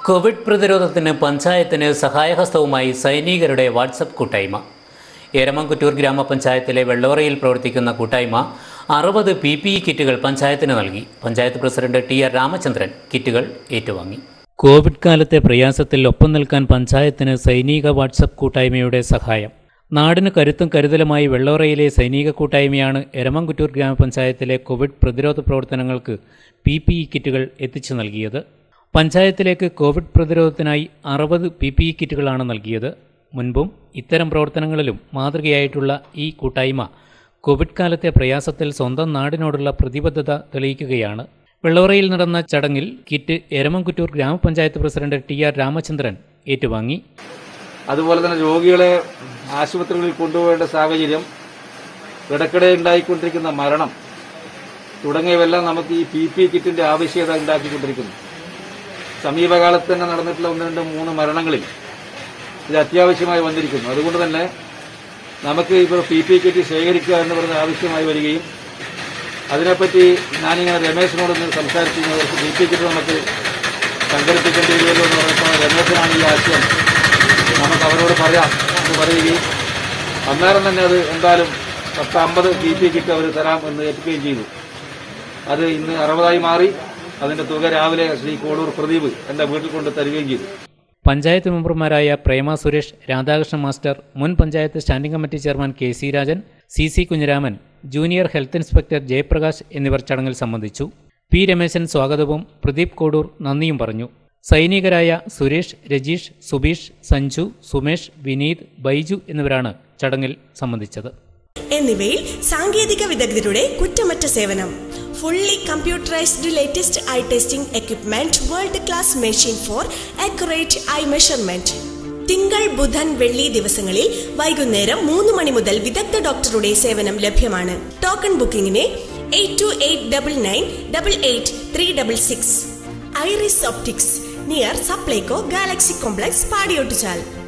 Covid പ്രതിരോധത്തിന് പഞ്ചായത്തിന് സഹായഹസ്തവുമായി സൈനികരുടെ വാട്സപ്പ് കൂട്ടായ്മ ഏരമംകുറ്റൂർ ഗ്രാമപഞ്ചായത്തിലെ വെള്ളോറയിൽ പ്രവർത്തിക്കുന്ന കൂട്ടായ്മ അറുപത് പി പി ഇ കിറ്റുകൾ പഞ്ചായത്തിന് നൽകി panchayat president T R Ramachandran കിറ്റുകൾ ഏറ്റുവാങ്ങി കോവിഡ് കാലത്തെ പ്രയാസത്തിൽ ഒപ്പം നിൽക്കാൻ പഞ്ചായത്തിന് സൈനിക വാട്സപ്പ് കൂട്ടായ്മയുടെ സഹായം നാടിന് കരുത്തും കരുതലുമായി വെള്ളോറയിലെ സൈനിക കൂട്ടായ്മയാണ് എരമംകുറ്റൂർ ഗ്രാമപഞ്ചായത്തിലെ കോവിഡ് പ്രതിരോധ പ്രവർത്തനങ്ങൾക്ക് പി പി ഇ കിറ്റുകൾ എത്തിച്ചു നൽകിയത് പഞ്ചായത്തിലേക്ക് കോവിഡ് പ്രതിരോധത്തിനായി അറുപത് പി പി ഇ കിറ്റുകളാണ് നൽകിയത് മുൻപും ഇത്തരം പ്രവർത്തനങ്ങളിലും മാതൃകയായിട്ടുള്ള ഈ കൂട്ടായ്മ കോവിഡ് കാലത്തെ പ്രയാസത്തിൽ സ്വന്തം നാടിനോടുള്ള പ്രതിബദ്ധത തെളിയിക്കുകയാണ് വെള്ളോറയിൽ നടന്ന ചടങ്ങിൽ കിറ്റ് എരമംകുറ്റൂർ ഗ്രാമപഞ്ചായത്ത് പ്രസിഡന്റ് ടി ആർ രാമചന്ദ്രൻ ഏറ്റുവാങ്ങി അതുപോലെ തന്നെ രോഗികളെ ആശുപത്രികളിൽ കൊണ്ടുപോകേണ്ട സാഹചര്യം ഇടയ്ക്കിടെ ഉണ്ടായിക്കൊണ്ടിരിക്കുന്ന മരണം തുടങ്ങിയവെല്ലാം നമുക്ക് ഈ പി പി കിറ്റിന്റെ ആവശ്യകത ഉണ്ടാക്കിക്കൊണ്ടിരിക്കുന്നു സമീപകാലത്ത് തന്നെ നടന്നിട്ടുള്ള ഒന്ന് രണ്ട് മൂന്ന് മരണങ്ങളിൽ ഇത് അത്യാവശ്യമായി വന്നിരിക്കുന്നു അതുകൊണ്ട് തന്നെ നമുക്ക് ഇപ്പോൾ പി പി കിറ്റ് ശേഖരിക്കുക എന്ന് പറയുന്ന ആവശ്യമായി വരികയും അതിനെപ്പറ്റി ഞാനിങ്ങനെ രമേശിനോടൊന്ന് സംസാരിച്ചു കുറച്ച് പി പി കിറ്റ് നമുക്ക് സംഘടിപ്പിക്കേണ്ടി വരുമല്ലോ എന്ന് പറഞ്ഞപ്പോൾ രമേശനാണ് ഈ ആശയം നമുക്ക് അവരോട് പറയാം എന്ന് പറയുകയും അന്നേരം തന്നെ അത് എന്തായാലും പത്ത് അമ്പത് പി പി കിറ്റ് അവർ തരാം എന്ന് ഏൽക്കുകയും ചെയ്തു അത് ഇന്ന് അറുപതായി മാറി അതിന്റെ തുക രാവിലെ ശ്രീ കോളൂർ പ്രദീപ് എന്റെ വീട്ടിൽ കൊണ്ട് തരികയും ചെയ്തു പഞ്ചായത്ത് മെമ്പർമാരായ പ്രേമ സുരേഷ് രാധാകൃഷ്ണൻ മാസ്റ്റർ മുൻ panchayat standing committee chairman K C Rajan C C Kunhiraman junior health inspector Jayaprakash എന്നിവർ ചടങ്ങിൽ സംബന്ധിച്ചു പി രമേശൻ സ്വാഗതവും പ്രദീപ് കോഡൂർ നന്ദിയും പറഞ്ഞു സൈനികരായ സുരേഷ് രജീഷ് സുബീഷ് സഞ്ജു സുമേഷ് വിനീത് ബൈജു എന്നിവരാണ് ചടങ്ങിൽ സംബന്ധിച്ചത് എന്നിവയിൽ സാങ്കേതിക വിദഗ്ധരുടെ കുറ്റമറ്റ സേവനം fully computerised latest eye testing equipment world class machine for accurate eye measurement തിങ്കൾ ബുധൻ വെള്ളി ദിവസങ്ങളിൽ വൈകുന്നേരം മൂന്ന് മണി മുതൽ വിദഗ്ധ ഡോക്ടറുടെ സേവനം ലഭ്യമാണ് ടോക്കൺ ബുക്കിംഗിന് eight two eight double nine double eight three double six Iris Optics near Supplyco Galaxy complex പാടിയോട്ടുചാൽ